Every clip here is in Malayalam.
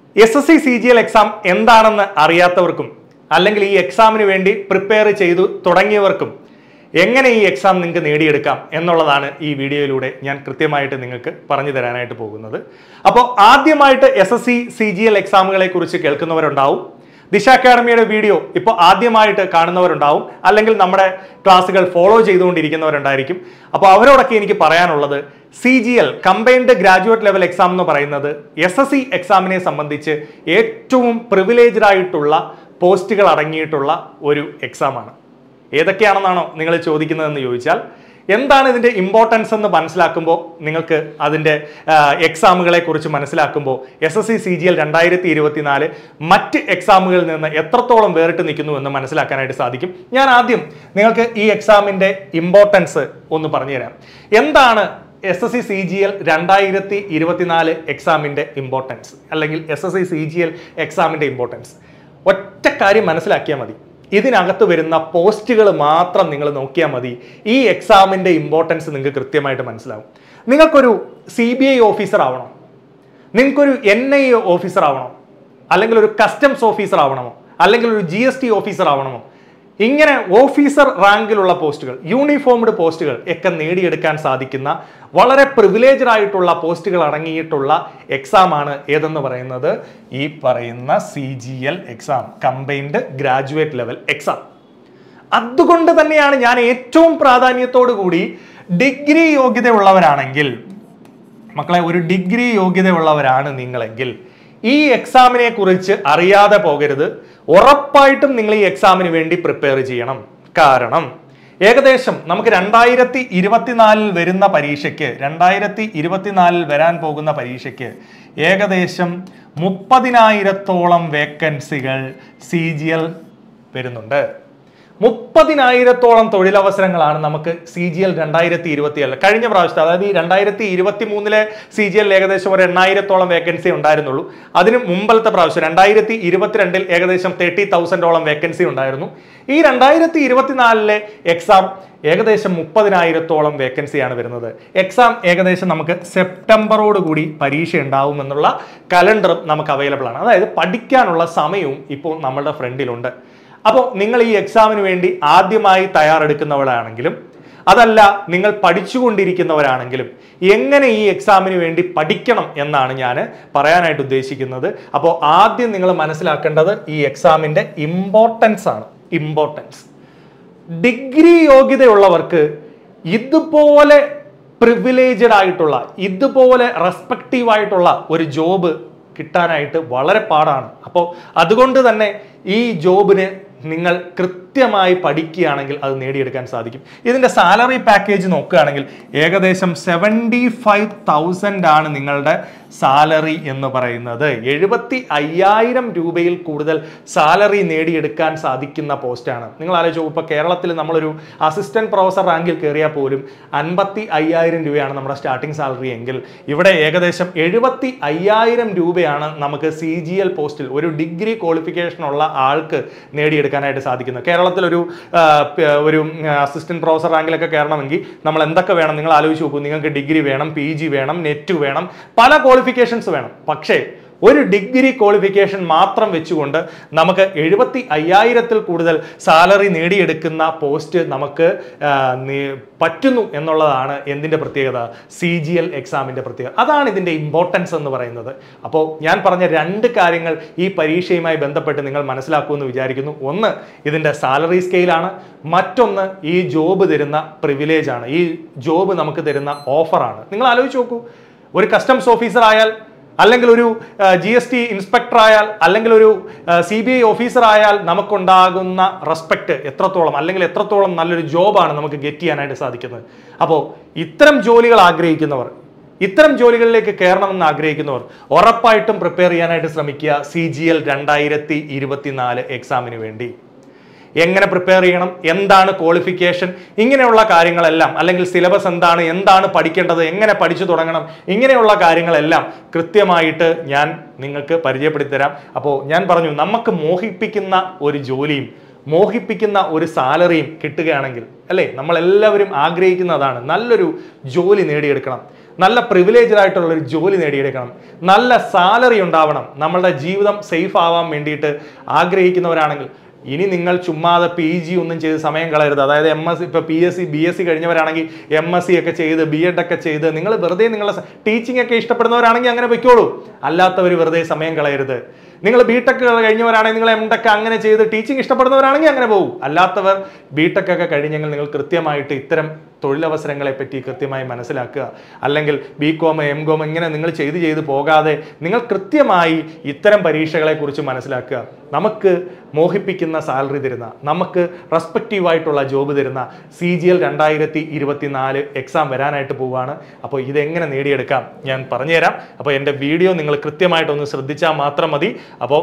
S S C C G L exam എന്താണെന്ന് അറിയാത്തവർക്കും അല്ലെങ്കിൽ ഈ എക്സാമിന് വേണ്ടി പ്രിപ്പയർ ചെയ്തു തുടങ്ങിയവർക്കും എങ്ങനെ ഈ എക്സാം നിങ്ങൾക്ക് നേടിയെടുക്കാം എന്നുള്ളതാണ് ഈ വീഡിയോയിലൂടെ ഞാൻ കൃത്യമായിട്ട് നിങ്ങൾക്ക് പറഞ്ഞു തരാനായിട്ട് പോകുന്നത് അപ്പോൾ ആദ്യമായിട്ട് S S C C G L എക്സാമുകളെ കുറിച്ച് കേൾക്കുന്നവരുണ്ടാവും ദിശ അക്കാഡമിയുടെ വീഡിയോ ഇപ്പോൾ ആദ്യമായിട്ട് കാണുന്നവരുണ്ടാവും അല്ലെങ്കിൽ നമ്മുടെ ക്ലാസ്സുകൾ ഫോളോ ചെയ്തുകൊണ്ടിരിക്കുന്നവരുണ്ടായിരിക്കും അപ്പോൾ അവരോടൊക്കെ എനിക്ക് പറയാനുള്ളത് C G L combined graduate level exam എന്ന് പറയുന്നത് എസ് എസ് സി എക്സാമിനെ സംബന്ധിച്ച് ഏറ്റവും പ്രിവിലേജ്ഡ് ആയിട്ടുള്ള പോസ്റ്റുകൾ അടങ്ങിയിട്ടുള്ള ഒരു എക്സാമാണ് ഏതൊക്കെയാണെന്നാണോ നിങ്ങൾ ചോദിക്കുന്നതെന്ന് ചോദിച്ചാൽ എന്താണ് ഇതിന്റെ ഇമ്പോർട്ടൻസ് എന്ന് മനസ്സിലാക്കുമ്പോൾ നിങ്ങൾക്ക് അതിന്റെ എക്സാമുകളെ കുറിച്ച് മനസ്സിലാക്കുമ്പോൾ S S C C G L രണ്ടായിരത്തി ഇരുപത്തിനാല് മറ്റ് എക്സാമുകളിൽ നിന്ന് എത്രത്തോളം വേറിട്ട് നിൽക്കുന്നു എന്ന് മനസ്സിലാക്കാനായിട്ട് സാധിക്കും ഞാൻ ആദ്യം നിങ്ങൾക്ക് ഈ എക്സാമിന്റെ ഇമ്പോർട്ടൻസ് ഒന്ന് പറഞ്ഞുതരാം എന്താണ് S S C C G L രണ്ടായിരത്തി ഇരുപത്തിനാല് എക്സാമിന്റെ ഇമ്പോർട്ടൻസ് അല്ലെങ്കിൽ S S C C G L എക്സാമിന്റെ ഇമ്പോർട്ടൻസ് ഒറ്റ കാര്യം മനസ്സിലാക്കിയാൽ മതി ഇതിനകത്ത് വരുന്ന പോസ്റ്റുകൾ മാത്രം നിങ്ങൾ നോക്കിയാൽ മതി ഈ എക്സാമിന്റെ ഇമ്പോർട്ടൻസ് നിങ്ങൾക്ക് കൃത്യമായിട്ട് മനസ്സിലാവും നിങ്ങൾക്കൊരു സി ബി ഐ ഓഫീസർ ആവണം നിങ്ങൾക്കൊരു എൻ ഐ എ ഓഫീസർ ആവണം അല്ലെങ്കിൽ ഒരു കസ്റ്റംസ് ഓഫീസർ ആവണമോ അല്ലെങ്കിൽ ഒരു ജി എസ് ടി ഓഫീസർ ആവണമോ ഇങ്ങനെ ഓഫീസർ റാങ്കിലുള്ള പോസ്റ്റുകൾ യൂണിഫോംഡ് പോസ്റ്റുകൾ ഒക്കെ നേടിയെടുക്കാൻ സാധിക്കുന്ന വളരെ പ്രിവിലേജ്ഡ് ആയിട്ടുള്ള പോസ്റ്റുകൾ അടങ്ങിയിട്ടുള്ള എക്സാം ആണ് ഏതെന്ന് പറയുന്നത് ഈ പറയുന്ന C G L exam combined graduate level exam അതുകൊണ്ട് തന്നെയാണ് ഞാൻ ഏറ്റവും പ്രാധാന്യത്തോടു കൂടി ഡിഗ്രി യോഗ്യതയുള്ളവരാണെങ്കിൽ മക്കളെ ഒരു ഡിഗ്രി യോഗ്യതയുള്ളവരാണ് നിങ്ങളെങ്കിൽ ഈ എക്സാമിനെ കുറിച്ച് അറിയാതെ പോകരുത് ഉറപ്പായിട്ടും നിങ്ങൾ ഈ എക്സാമിന് വേണ്ടി പ്രിപ്പയർ ചെയ്യണം കാരണം ഏകദേശം നമുക്ക് രണ്ടായിരത്തി ഇരുപത്തിനാലിൽ വരുന്ന പരീക്ഷയ്ക്ക് രണ്ടായിരത്തി ഇരുപത്തിനാലിൽ വരാൻ പോകുന്ന പരീക്ഷയ്ക്ക് ഏകദേശം മുപ്പതിനായിരത്തോളം വേക്കൻസികൾ സി ജി എൽ വരുന്നുണ്ട് മുപ്പതിനായിരത്തോളം തൊഴിലവസരങ്ങളാണ് നമുക്ക് സി ജി എൽ രണ്ടായിരത്തി ഇരുപത്തി ഏഴ് കഴിഞ്ഞ പ്രാവശ്യത്തെ അതായത് ഈ രണ്ടായിരത്തി ഇരുപത്തി മൂന്നിലെ സി ജി എൽ ഏകദേശം ഒരു എണ്ണായിരത്തോളം വേക്കൻസി ഉണ്ടായിരുന്നുള്ളൂ അതിന് മുമ്പലത്തെ പ്രാവശ്യം രണ്ടായിരത്തി ഇരുപത്തിരണ്ടിൽ ഏകദേശം തേർട്ടി തൗസൻഡോളം വേക്കൻസി ഉണ്ടായിരുന്നു ഈ രണ്ടായിരത്തി ഇരുപത്തിനാലിലെ എക്സാം ഏകദേശം മുപ്പതിനായിരത്തോളം വേക്കൻസിയാണ് വരുന്നത് എക്സാം ഏകദേശം നമുക്ക് സെപ്റ്റംബറോട് കൂടി പരീക്ഷ ഉണ്ടാവും എന്നുള്ള കലണ്ടറും നമുക്ക് അവൈലബിൾ ആണ് അതായത് പഠിക്കാനുള്ള സമയവും ഇപ്പോൾ നമ്മളുടെ ഫ്രണ്ടിലുണ്ട് അപ്പോൾ നിങ്ങൾ ഈ എക്സാമിന് വേണ്ടി ആദ്യമായി തയ്യാറെടുക്കുന്നവരാണെങ്കിലും അതല്ല നിങ്ങൾ പഠിച്ചുകൊണ്ടിരിക്കുന്നവരാണെങ്കിലും എങ്ങനെ ഈ എക്സാമിന് വേണ്ടി പഠിക്കണം എന്നാണ് ഞാൻ പറയാനായിട്ട് ഉദ്ദേശിക്കുന്നത് അപ്പോൾ ആദ്യം നിങ്ങൾ മനസ്സിലാക്കേണ്ടത് ഈ എക്സാമിൻ്റെ ഇമ്പോർട്ടൻസ് ആണ് ഇമ്പോർട്ടൻസ് ഡിഗ്രി യോഗ്യതയുള്ളവർക്ക് ഇതുപോലെ പ്രിവിലേജഡ് ആയിട്ടുള്ള ഇതുപോലെ റെസ്പെക്റ്റീവ് ആയിട്ടുള്ള ഒരു ജോബ് കിട്ടാനായിട്ട് വളരെ പാടാണ് അപ്പോൾ അതുകൊണ്ട് തന്നെ ഈ ജോബിന് നിങ്ങൾ കൃത്യമായി പഠിക്കുകയാണെങ്കിൽ അത് നേടിയെടുക്കാൻ സാധിക്കും ഇതിൻ്റെ സാലറി പാക്കേജ് നോക്കുകയാണെങ്കിൽ ഏകദേശം സെവൻറ്റി ഫൈവ് തൗസൻഡ് ആണ് നിങ്ങളുടെ സാലറി എന്ന് പറയുന്നത് എഴുപത്തി അയ്യായിരം രൂപയിൽ കൂടുതൽ സാലറി നേടിയെടുക്കാൻ സാധിക്കുന്ന പോസ്റ്റാണ് നിങ്ങൾ ആലോചിച്ചു ഇപ്പോൾ കേരളത്തിൽ നമ്മളൊരു അസിസ്റ്റന്റ് പ്രൊഫസർ റാങ്കിൽ കയറിയാൽ പോലും അൻപത്തി അയ്യായിരം രൂപയാണ് നമ്മുടെ സ്റ്റാർട്ടിംഗ് സാലറി എങ്കിൽ ഇവിടെ ഏകദേശം എഴുപത്തി അയ്യായിരം രൂപയാണ് നമുക്ക് സി ജി എൽ പോസ്റ്റിൽ ഒരു ഡിഗ്രി ക്വാളിഫിക്കേഷൻ ഉള്ള ആൾക്ക് നേടിയെടുക്കാനായിട്ട് സാധിക്കുന്നത് കേരളത്തിൽ ഒരു ആ, പ- ഒരു അസിസ്റ്റന്റ് പ്രൊഫസർ റാങ്കിലൊക്കെ കയറണമെങ്കിൽ നമ്മൾ എന്തൊക്കെ വേണം നിങ്ങൾ ആലോചിച്ച് നോക്കൂ നിങ്ങൾക്ക് ഡിഗ്രി വേണം പി ജി വേണം നെറ്റ് വേണം പല ക്വാളിഫിക്കേഷൻസ് വേണം പക്ഷേ ഒരു ഡിഗ്രി ക്വാളിഫിക്കേഷൻ മാത്രം വെച്ചുകൊണ്ട് നമുക്ക് എഴുപത്തി അയ്യായിരത്തിൽ കൂടുതൽ സാലറി നേടിയെടുക്കുന്ന പോസ്റ്റ് നമുക്ക് ആ, നി- പറ്റുന്നു എന്നുള്ളതാണ് എന്തിൻ്റെ പ്രത്യേകത സി ജി എൽ എക്സാമിൻ്റെ പ്രത്യേകത അതാണ് ഇതിൻ്റെ ഇമ്പോർട്ടൻസ് എന്ന് പറയുന്നത് അപ്പോൾ ഞാൻ പറഞ്ഞ രണ്ട് കാര്യങ്ങൾ ഈ പരീക്ഷയുമായി ബന്ധപ്പെട്ട് നിങ്ങൾ മനസ്സിലാക്കുമെന്ന് വിചാരിക്കുന്നു ഒന്ന് ഇതിൻ്റെ സാലറി സ്കെയിലാണ് മറ്റൊന്ന് ഈ ജോബ് തരുന്ന പ്രിവിലേജ് ആണ് ഈ ജോബ് നമുക്ക് തരുന്ന ഓഫറാണ് നിങ്ങൾ ആലോചിച്ച് നോക്കൂ ഒരു കസ്റ്റംസ് ഓഫീസർ ആയാൽ അല്ലെങ്കിൽ ഒരു ജി എസ് ടി ഇൻസ്പെക്ടർ ആയാൽ അല്ലെങ്കിൽ ഒരു സി ബി ഐ ഓഫീസർ ആയാൽ നമുക്കുണ്ടാകുന്ന റെസ്പെക്ട് എത്രത്തോളം അല്ലെങ്കിൽ എത്രത്തോളം നല്ലൊരു ജോബാണ് നമുക്ക് ഗെറ്റ് ചെയ്യാനായിട്ട് സാധിക്കുന്നത് അപ്പോൾ ഇത്തരം ജോലികൾ ആഗ്രഹിക്കുന്നവർ ഇത്തരം ജോലികളിലേക്ക് കയറണമെന്ന് ആഗ്രഹിക്കുന്നവർ ഉറപ്പായിട്ടും പ്രിപ്പയർ ചെയ്യാനായിട്ട് ശ്രമിക്കുക സി ജി എൽ രണ്ടായിരത്തി ഇരുപത്തിനാല് എക്സാമിന് വേണ്ടി എങ്ങനെ പ്രിപ്പയർ ചെയ്യണം എന്താണ് ക്വാളിഫിക്കേഷൻ ഇങ്ങനെയുള്ള കാര്യങ്ങളെല്ലാം അല്ലെങ്കിൽ സിലബസ് എന്താണ് എന്താണ് പഠിക്കേണ്ടത് എങ്ങനെ പഠിച്ചു തുടങ്ങണം ഇങ്ങനെയുള്ള കാര്യങ്ങളെല്ലാം കൃത്യമായിട്ട് ഞാൻ നിങ്ങൾക്ക് പരിചയപ്പെടുത്തി തരാം അപ്പോൾ ഞാൻ പറഞ്ഞു നമുക്ക് മോഹിപ്പിക്കുന്ന ഒരു ജോലിയും മോഹിപ്പിക്കുന്ന ഒരു സാലറിയും കിട്ടുകയാണെങ്കിൽ അല്ലേ നമ്മളെല്ലാവരും ആഗ്രഹിക്കുന്നതാണ് നല്ലൊരു ജോലി നേടിയെടുക്കണം നല്ല പ്രിവിലേജ്ഡ് ആയിട്ടുള്ള ഒരു ജോലി നേടിയെടുക്കണം നല്ല സാലറി ഉണ്ടാവണം നമ്മളുടെ ജീവിതം സേഫ് ആവാൻ വേണ്ടിയിട്ട് ആഗ്രഹിക്കുന്നവരാണെങ്കിൽ ഇനി നിങ്ങൾ ചുമ്മാതെ പി ജി ഒന്നും ചെയ്ത് സമയം കളയരുത് അതായത് എം എസ് ഇപ്പോൾ P S C B S C കഴിഞ്ഞവരാണെങ്കിൽ എം എസ് സി ഒക്കെ ചെയ്ത് ബി എഡ് ഒക്കെ ചെയ്ത് നിങ്ങൾ വെറുതെ നിങ്ങളുടെ ടീച്ചിങ് ഒക്കെ ഇഷ്ടപ്പെടുന്നവരാണെങ്കിൽ അങ്ങനെ പൊയ്ക്കോളൂ അല്ലാത്തവർ വെറുതെ സമയം കളയരുത് നിങ്ങൾ ബി ടെക് കഴിഞ്ഞവരാണെങ്കിൽ നിങ്ങൾ എം ടെക് അങ്ങനെ ചെയ്ത് ടീച്ചിങ് ഇഷ്ടപ്പെടുന്നവരാണെങ്കിൽ അങ്ങനെ പോകും അല്ലാത്തവർ ബി ടെക് ഒക്കെ കഴിഞ്ഞെങ്കിൽ നിങ്ങൾ കൃത്യമായിട്ട് ഇത്തരം തൊഴിലവസരങ്ങളെ പറ്റി കൃത്യമായി മനസ്സിലാക്കുക അല്ലെങ്കിൽ ബി കോം എം കോം ഇങ്ങനെ നിങ്ങൾ ചെയ്ത് ചെയ്ത് പോകാതെ നിങ്ങൾ കൃത്യമായി ഇത്തരം പരീക്ഷകളെ കുറിച്ച് മനസ്സിലാക്കുക നമുക്ക് മോഹിപ്പിക്കുന്ന സാലറി തരുന്ന നമുക്ക് റെസ്പെക്റ്റീവ് ആയിട്ടുള്ള ജോബ് തരുന്ന സി ജി എൽ രണ്ടായിരത്തി ഇരുപത്തിനാല് എക്സാം വരാനായിട്ട് പോവുകയാണ് അപ്പോൾ ഇതെങ്ങനെ നേടിയെടുക്കാം ഞാൻ പറഞ്ഞുതരാം അപ്പോൾ എൻ്റെ വീഡിയോ നിങ്ങൾ കൃത്യമായിട്ടൊന്ന് ശ്രദ്ധിച്ചാൽ മാത്രം മതി അപ്പോൾ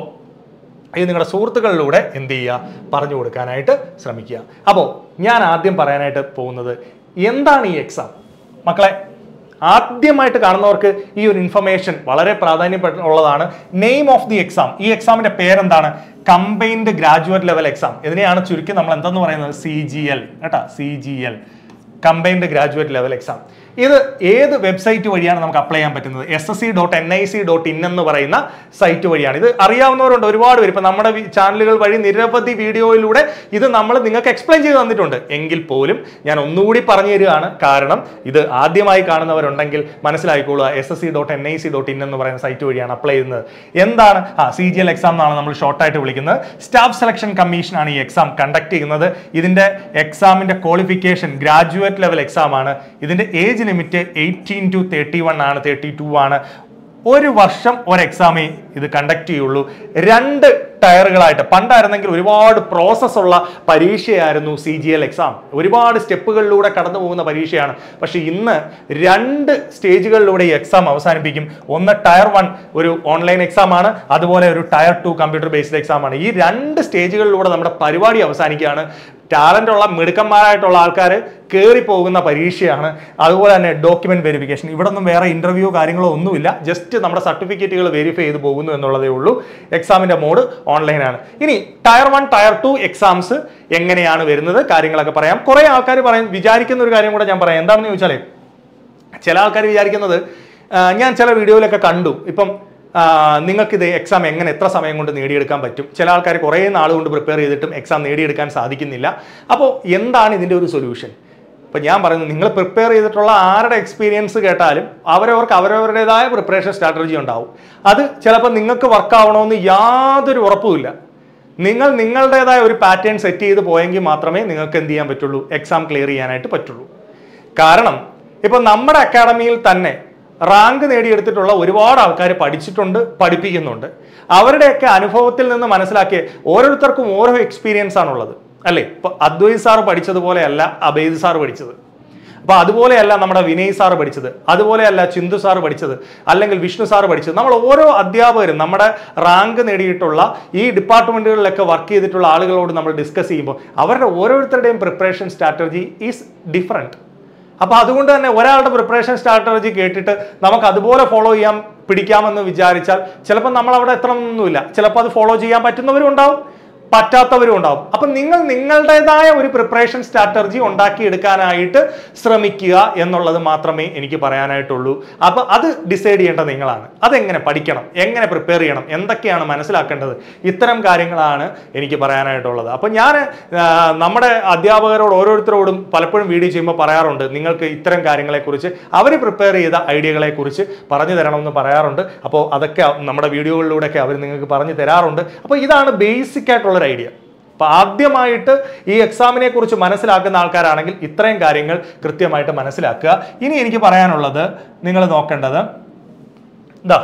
ഇത് നിങ്ങളുടെ സുഹൃത്തുക്കളിലൂടെ എന്ത് ചെയ്യുക പറഞ്ഞു കൊടുക്കാനായിട്ട് ശ്രമിക്കുക അപ്പോൾ ഞാൻ ആദ്യം പറയാനായിട്ട് പോകുന്നത് എന്താണ് ഈ എക്സാം മക്കളെ ആദ്യമായിട്ട് കാണുന്നവർക്ക് ഈ ഒരു ഇൻഫർമേഷൻ വളരെ പ്രാധാന്യപ്പെട്ട ഉള്ളതാണ് നെയിം ഓഫ് ദി എക്സാം ഈ എക്സാമിന്റെ പേരെന്താണ് കമ്പൈൻഡ് ഗ്രാജുവേറ്റ് ലെവൽ എക്സാം ഇതിനെയാണ് ചുരുക്കി നമ്മൾ എന്തെന്ന് പറയുന്നത് സി ജി എൽ കേട്ടോ C G L combined graduate level exam ഇത് ഏത് വെബ്സൈറ്റ് വഴിയാണ് നമുക്ക് അപ്ലൈ ചെയ്യാൻ പറ്റുന്നത് S S C dot N I C dot in എന്ന് പറയുന്ന സൈറ്റ് വഴിയാണ് ഇത് അറിയാവുന്നവരുണ്ട് ഒരുപാട് പേര് ഇപ്പം നമ്മുടെ വി- ചാനലുകൾ വഴി നിരവധി വീഡിയോയിലൂടെ ഇത് നമ്മൾ നിങ്ങൾക്ക് എക്സ്പ്ലെയിൻ ചെയ്ത് തന്നിട്ടുണ്ട് എങ്കിൽ പോലും ഞാൻ ഒന്നുകൂടി പറഞ്ഞു തരികയാണ് കാരണം ഇത് ആദ്യമായി കാണുന്നവരുണ്ടെങ്കിൽ മനസ്സിലായിക്കോളുക S S C dot N I C dot in എന്ന് പറയുന്ന സൈറ്റ് വഴിയാണ് അപ്ലൈ ചെയ്യുന്നത് എന്താണ് ആ സി ജി എൽ എക്സാം എന്നാണ് നമ്മൾ ഷോർട്ടായിട്ട് വിളിക്കുന്നത് സ്റ്റാഫ് സെലക്ഷൻ കമ്മീഷനാണ് ഈ എക്സാം കണ്ടക്ട് ചെയ്യുന്നത് ഇതിന്റെ എക്സാമിന്റെ ക്വാളിഫിക്കേഷൻ ഗ്രാജുവേറ്റ് ലെവൽ എക്സാം ആണ് ഇതിന്റെ age limit eighteen to thirty one ആണ് തേർട്ടി ടു ആണ് ഒരു വർഷം ഒരു എക്സാമേ ഇത് കണ്ടക്ട് ചെയ്യുള്ളൂ രണ്ട് ടയറുകളായിട്ട് പണ്ടായിരുന്നെങ്കിൽ ഒരുപാട് പ്രോസസ് ഉള്ള പരീക്ഷയായിരുന്നു സി ജി എൽ എക്സാം ഒരുപാട് സ്റ്റെപ്പുകളിലൂടെ കടന്നു പോകുന്ന പരീക്ഷയാണ് പക്ഷെ ഇന്ന് രണ്ട് സ്റ്റേജുകളിലൂടെ ഈ എക്സാം അവസാനിപ്പിക്കും ഒന്ന് ടയർ വൺ ഒരു ഓൺലൈൻ എക്സാം ആണ് അതുപോലെ ഒരു tier two computer based exam ആണ് ഈ രണ്ട് സ്റ്റേജുകളിലൂടെ നമ്മുടെ പരിപാടി അവസാനിക്കുകയാണ് ടാലന്റ് ഉള്ള മിടുക്കന്മാരായിട്ടുള്ള ആൾക്കാർ കയറി പോകുന്ന പരീക്ഷയാണ് അതുപോലെ തന്നെ ഡോക്യുമെന്റ് വെരിഫിക്കേഷൻ ഇവിടെ ഒന്നും വേറെ ഇന്റർവ്യൂ കാര്യങ്ങളോ ഒന്നുമില്ല ജസ്റ്റ് നമ്മുടെ സർട്ടിഫിക്കറ്റുകൾ വെരിഫൈ ചെയ്ത് പോകുന്നു എന്നുള്ളതേ ഉള്ളൂ എക്സാമിന്റെ മോഡ് ഓൺലൈനാണ് ഇനി tier one tier two exams എങ്ങനെയാണ് വരുന്നത് കാര്യങ്ങളൊക്കെ പറയാം കുറെ ആൾക്കാർ പറയും വിചാരിക്കുന്ന ഒരു കാര്യം കൂടെ ഞാൻ പറയാം എന്താണെന്ന് ചോദിച്ചാലേ ചില ആൾക്കാർ വിചാരിക്കുന്നത് ആ, ഞാൻ ചില വീഡിയോയിലൊക്കെ കണ്ടു ഇപ്പം നിങ്ങൾക്ക് ഇത് എക്സാം എങ്ങനെ എത്ര സമയം കൊണ്ട് നേടിയെടുക്കാൻ പറ്റും ചില ആൾക്കാർ കുറേ നാൾ കൊണ്ട് പ്രിപ്പയർ ചെയ്തിട്ടും എക്സാം നേടിയെടുക്കാൻ സാധിക്കുന്നില്ല അപ്പോൾ എന്താണ് ഇതിൻ്റെ ഒരു സൊല്യൂഷൻ ഇപ്പം ഞാൻ പറയുന്നത് നിങ്ങൾ പ്രിപ്പയർ ചെയ്തിട്ടുള്ള ആരുടെ എക്സ്പീരിയൻസ് കേട്ടാലും അവരവർക്ക് അവരവരുടേതായ പ്രിപ്പറേഷൻ സ്ട്രാറ്റജി ഉണ്ടാവും അത് ചിലപ്പോൾ നിങ്ങൾക്ക് വർക്ക് ആവണമെന്ന് യാതൊരു ഉറപ്പുമില്ല നിങ്ങൾ നിങ്ങളുടേതായ ഒരു പാറ്റേൺ സെറ്റ് ചെയ്ത് പോയെങ്കിൽ മാത്രമേ നിങ്ങൾക്ക് എന്ത് ചെയ്യാൻ പറ്റുള്ളൂ എക്സാം ക്ലിയർ ചെയ്യാനായിട്ട് പറ്റുള്ളൂ കാരണം ഇപ്പൊ നമ്മുടെ അക്കാഡമിയിൽ തന്നെ റാങ്ക് നേടിയെടുത്തിട്ടുള്ള ഒരുപാട് ആൾക്കാർ പഠിച്ചിട്ടുണ്ട് പഠിപ്പിക്കുന്നുണ്ട് അവരുടെയൊക്കെ അനുഭവത്തിൽ നിന്ന് മനസ്സിലാക്കിയ ഓരോരുത്തർക്കും ഓരോ എക്സ്പീരിയൻസ് ആണുള്ളത് അല്ലേ ഇപ്പൊ അദ്വൈത് സാർ പഠിച്ചതുപോലെയല്ല അബൈദ് സാർ പഠിച്ചത് അപ്പൊ അതുപോലെയല്ല നമ്മുടെ വിനയ് സാർ പഠിച്ചത് അതുപോലെയല്ല ചിന്തു സാർ പഠിച്ചത് അല്ലെങ്കിൽ വിഷ്ണു സാർ പഠിച്ചത് നമ്മൾ ഓരോ അധ്യാപകരും നമ്മുടെ റാങ്ക് നേടിയിട്ടുള്ള ഈ ഡിപ്പാർട്ട്മെന്റുകളിലൊക്കെ വർക്ക് ചെയ്തിട്ടുള്ള ആളുകളോട് നമ്മൾ ഡിസ്കസ് ചെയ്യുമ്പോൾ അവരുടെ ഓരോരുത്തരുടെയും പ്രിപ്പറേഷൻ സ്ട്രാറ്റജി ഈസ് ഡിഫറെൻറ്റ് അപ്പൊ അതുകൊണ്ട് തന്നെ ഒരാളുടെ പ്രിപ്പറേഷൻ സ്ട്രാറ്റജി കേട്ടിട്ട് നമുക്ക് അതുപോലെ ഫോളോ ചെയ്യാൻ പിടിക്കാമെന്ന് വിചാരിച്ചാൽ ചിലപ്പോൾ നമ്മൾ അവിടെ എത്തണമെന്നൊന്നുമില്ല ചിലപ്പോൾ അത് ഫോളോ ചെയ്യാൻ പറ്റുന്നവരും ഉണ്ടാവും പറ്റാത്തവരും ഉണ്ടാവും അപ്പം നിങ്ങൾ നിങ്ങളുടേതായ ഒരു പ്രിപ്പറേഷൻ സ്ട്രാറ്റജി ഉണ്ടാക്കിയെടുക്കാനായിട്ട് ശ്രമിക്കുക എന്നുള്ളത് മാത്രമേ എനിക്ക് പറയാനായിട്ടുള്ളൂ അപ്പൊ അത് ഡിസൈഡ് ചെയ്യേണ്ടത് നിങ്ങളാണ് അതെങ്ങനെ പഠിക്കണം എങ്ങനെ പ്രിപ്പയർ ചെയ്യണം എന്തൊക്കെയാണ് മനസ്സിലാക്കേണ്ടത് ഇത്തരം കാര്യങ്ങളാണ് എനിക്ക് പറയാനായിട്ടുള്ളത് അപ്പൊ ഞാൻ നമ്മുടെ അധ്യാപകരോട് ഓരോരുത്തരോടും പലപ്പോഴും വീഡിയോ ചെയ്യുമ്പോൾ പറയാറുണ്ട് നിങ്ങൾക്ക് ഇത്തരം കാര്യങ്ങളെക്കുറിച്ച് അവർ പ്രിപ്പയർ ചെയ്ത ഐഡിയകളെ കുറിച്ച് പറഞ്ഞു തരണമെന്ന് പറയാറുണ്ട് അപ്പോൾ അതൊക്കെ നമ്മുടെ വീഡിയോകളിലൂടെയൊക്കെ അവർ നിങ്ങൾക്ക് പറഞ്ഞു തരാറുണ്ട് അപ്പോൾ ഇതാണ് ബേസിക് ആയിട്ടുള്ള ഒരു ഐഡിയ അപ്പൊ ആദ്യമായിട്ട് ഈ എക്സാമിനെ കുറിച്ച് മനസ്സിലാക്കുന്ന ആൾക്കാരാണെങ്കിൽ ഇത്രയും കാര്യങ്ങൾ കൃത്യമായിട്ട് മനസ്സിലാക്കുക ഇനി എനിക്ക് പറയാനുള്ളത് നിങ്ങൾ നോക്കേണ്ടത് ഇതാ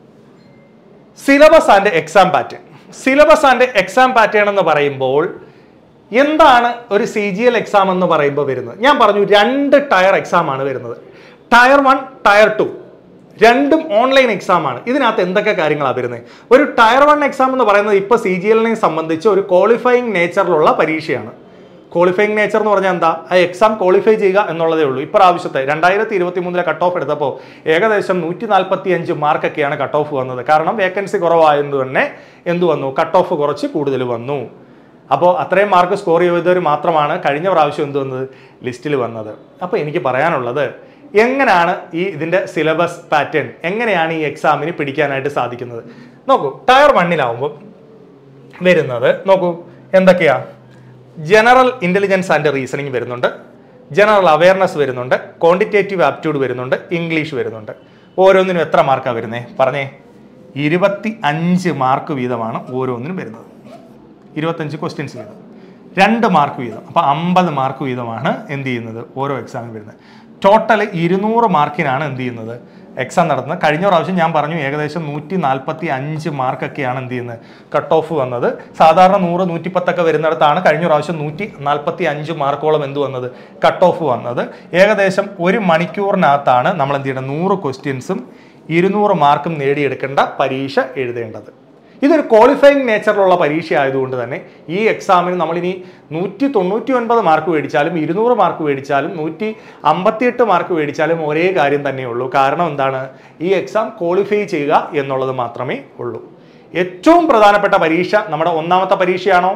syllabus and exam pattern syllabus and exam pattern എന്ന് പറയുമ്പോൾ എന്താണ് ഒരു സി ജി എൽ എക്സാം എന്ന് പറയുമ്പോൾ വരുന്നത് ഞാൻ പറഞ്ഞു രണ്ട് ടയർ എക്സാം ആണ് വരുന്നത് ടയർ വൺ ടയർ ടു രണ്ടും ഓൺലൈൻ എക്സാം ആണ് ഇതിനകത്ത് എന്തൊക്കെ കാര്യങ്ങളാണ് വരുന്നത് ഒരു ടയർ വൺ എക്സാം എന്ന് പറയുന്നത് ഇപ്പോൾ സി ജി എല്ലിനെ സംബന്ധിച്ച് ഒരു ക്വാളിഫയിങ് നേച്ചറിലുള്ള പരീക്ഷയാണ് ക്വാളിഫയിങ് നേച്ചർ എന്ന് പറഞ്ഞാൽ എന്താ ആ എക്സാം ക്വാളിഫൈ ചെയ്യുക എന്നുള്ളതേ ഉള്ളൂ ഇപ്രാവശ്യത്തെ രണ്ടായിരത്തി ഇരുപത്തി മൂന്നിലെ കട്ട് ഓഫ് എടുത്തപ്പോൾ ഏകദേശം നൂറ്റി നാൽപ്പത്തി അഞ്ച് മാർക്കൊക്കെയാണ് കട്ട് ഓഫ് വന്നത് കാരണം വേക്കൻസി കുറവായതുകൊണ്ട് തന്നെ എന്ത് വന്നു കട്ട് ഓഫ് കുറച്ച് കൂടുതൽ വന്നു അപ്പോൾ അത്രയും മാർക്ക് സ്കോർ ചെയ്തവർ മാത്രമാണ് കഴിഞ്ഞ പ്രാവശ്യം എന്ത് വന്നത് ലിസ്റ്റിൽ വന്നത് അപ്പോൾ എനിക്ക് പറയാനുള്ളത് എങ്ങനെയാണ് ഈ ഇതിൻ്റെ സിലബസ് പാറ്റേൺ എങ്ങനെയാണ് ഈ എക്സാമിന് പിടിക്കാനായിട്ട് സാധിക്കുന്നത് നോക്കൂ ടയർ വണ്ണിലാവുമ്പോൾ വരുന്നത് നോക്കൂ എന്തൊക്കെയാ ജനറൽ ഇൻ്റലിജൻസ് ആൻഡ് റീസണിങ് വരുന്നുണ്ട് ജനറൽ അവയർനെസ് വരുന്നുണ്ട് ക്വാണ്ടിറ്റേറ്റീവ് ആപ്റ്റ്യൂഡ് വരുന്നുണ്ട് ഇംഗ്ലീഷ് വരുന്നുണ്ട് ഓരോന്നിനും എത്ര മാർക്കാണ് വരുന്നത് പറഞ്ഞേ ഇരുപത്തി അഞ്ച് മാർക്ക് വീതമാണ് ഓരോന്നിനും വരുന്നത് ഇരുപത്തഞ്ച് ക്വസ്റ്റ്യൻസ് വീതം രണ്ട് മാർക്ക് വീതം അപ്പോൾ അമ്പത് മാർക്ക് വീതമാണ് എന്ത് ചെയ്യുന്നത് ഓരോ എക്സാമിന് വരുന്നത് ടോട്ടൽ ഇരുന്നൂറ് മാർക്കിനാണ് എന്ത് ചെയ്യുന്നത് എക്സാം നടത്തുന്നത് കഴിഞ്ഞ പ്രാവശ്യം ഞാൻ പറഞ്ഞു ഏകദേശം നൂറ്റി നാൽപ്പത്തി അഞ്ച് മാർക്കൊക്കെയാണ് എന്ത് ചെയ്യുന്നത് കട്ട് ഓഫ് വന്നത് സാധാരണ നൂറ് നൂറ്റിപ്പത്തൊക്കെ വരുന്നിടത്താണ് കഴിഞ്ഞ പ്രാവശ്യം നൂറ്റി നാൽപ്പത്തി അഞ്ച് മാർക്കോളം എന്ത് വന്നത് കട്ട് ഓഫ് വന്നത് ഏകദേശം ഒരു മണിക്കൂറിനകത്താണ് നമ്മൾ എന്ത് ചെയ്യുന്നത് നൂറ് ക്വസ്റ്റ്യൻസും ഇരുന്നൂറ് മാർക്കും നേടിയെടുക്കേണ്ട പരീക്ഷ എഴുതേണ്ടത് ഇതൊരു ക്വാളിഫയിങ് നേച്ചറിലുള്ള പരീക്ഷ ആയതുകൊണ്ട് തന്നെ ഈ എക്സാമിന് നമ്മളിനി നൂറ്റി തൊണ്ണൂറ്റി ഒൻപത് മാർക്ക് മേടിച്ചാലും ഇരുന്നൂറ് മാർക്ക് മേടിച്ചാലും നൂറ്റി അമ്പത്തിയെട്ട് മാർക്ക് മേടിച്ചാലും ഒരേ കാര്യം തന്നെയുള്ളൂ കാരണം എന്താണ് ഈ എക്സാം ക്വാളിഫൈ ചെയ്യുക എന്നുള്ളത് മാത്രമേ ഉള്ളൂ ഏറ്റവും പ്രധാനപ്പെട്ട പരീക്ഷ നമ്മുടെ ഒന്നാമത്തെ പരീക്ഷയാണോ